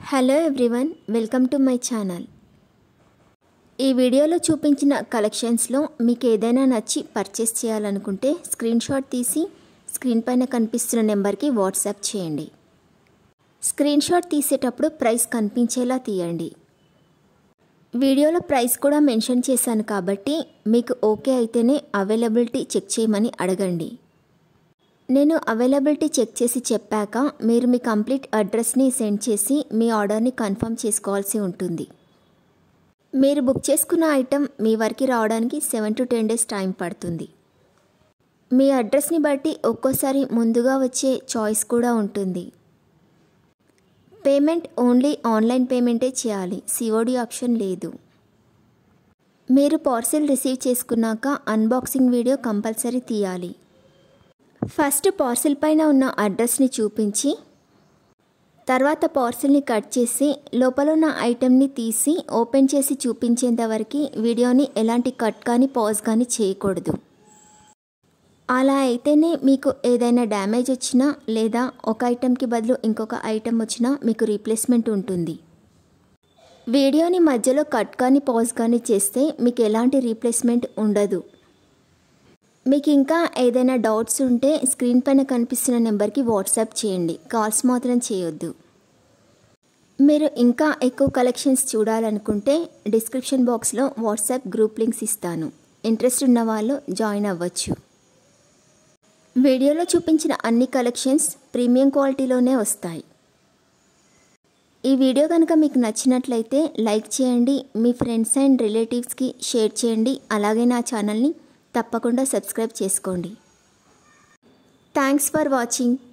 hello everyone welcome to my channel ఈ వీడియోలో చూపించిన కలెక్షన్స్లో మీకు ఏదైనా నచ్చి పర్చేస్ చేయాలనుకుంటే స్క్రీన్ షాట్ తీసి స్క్రీన్ పైన కనిపిస్తున్న నెంబర్కి వాట్సాప్ చేయండి స్క్రీన్ షాట్ తీసేటప్పుడు ప్రైస్ కనిపించేలా తీయండి వీడియోలో ప్రైస్ కూడా మెన్షన్ చేశాను కాబట్టి మీకు ఓకే అయితేనే అవైలబిలిటీ చెక్ చేయమని అడగండి నేను అవైలబిలిటీ చెక్ చేసి చెప్పాక మీరు మీ కంప్లీట్ అడ్రస్ని సెండ్ చేసి మీ ఆర్డర్ని కన్ఫర్మ్ చేసుకోవాల్సి ఉంటుంది మీరు బుక్ చేసుకున్న ఐటెం మీ వరకు రావడానికి seven to ten days time పడుతుంది మీ అడ్రస్ని బట్టి ఒక్కోసారి ముందుగా వచ్చే చాయిస్ కూడా ఉంటుంది పేమెంట్ ఓన్లీ ఆన్లైన్ పేమెంటే చేయాలి సిఓడి ఆప్షన్ లేదు మీరు పార్సిల్ రిసీవ్ చేసుకున్నాక అన్బాక్సింగ్ వీడియో కంపల్సరీ తీయాలి ఫస్ట్ పార్సిల్ పైన ఉన్న అడ్రస్ని చూపించి తర్వాత పార్సిల్ని కట్ చేసి లోపల ఉన్న ఐటెంని తీసి ఓపెన్ చేసి చూపించేంత వరకు వీడియోని ఎలాంటి కట్ కానీ పాజ్ కానీ చేయకూడదు అలా అయితేనే మీకు ఏదైనా డ్యామేజ్ వచ్చినా లేదా ఒక ఐటెంకి బదులు ఇంకొక ఐటెం వచ్చినా మీకు రీప్లేస్మెంట్ ఉంటుంది వీడియోని మధ్యలో కట్ కానీ పాజ్ కానీ చేస్తే మీకు ఎలాంటి రీప్లేస్మెంట్ ఉండదు మీకు ఇంకా ఏదైనా డౌట్స్ ఉంటే స్క్రీన్ పైన కనిపిస్తున్న నెంబర్కి వాట్సాప్ చేయండి కాల్స్ మాత్రం చేయొద్దు మీరు ఇంకా ఎక్కువ కలెక్షన్స్ చూడాలనుకుంటే డిస్క్రిప్షన్ బాక్స్లో వాట్సాప్ గ్రూప్ లింక్స్ ఇస్తాను ఇంట్రెస్ట్ ఉన్న వాళ్ళు జాయిన్ అవ్వచ్చు వీడియోలో చూపించిన అన్ని కలెక్షన్స్ ప్రీమియం క్వాలిటీలోనే వస్తాయి ఈ వీడియో కనుక మీకు నచ్చినట్లయితే లైక్ చేయండి మీ ఫ్రెండ్స్ అండ్ రిలేటివ్స్కి షేర్ చేయండి అలాగే నా ఛానల్ని తప్పకుండా సబ్స్క్రైబ్ చేసుకోండి థ్యాంక్స్ ఫర్ వాచింగ్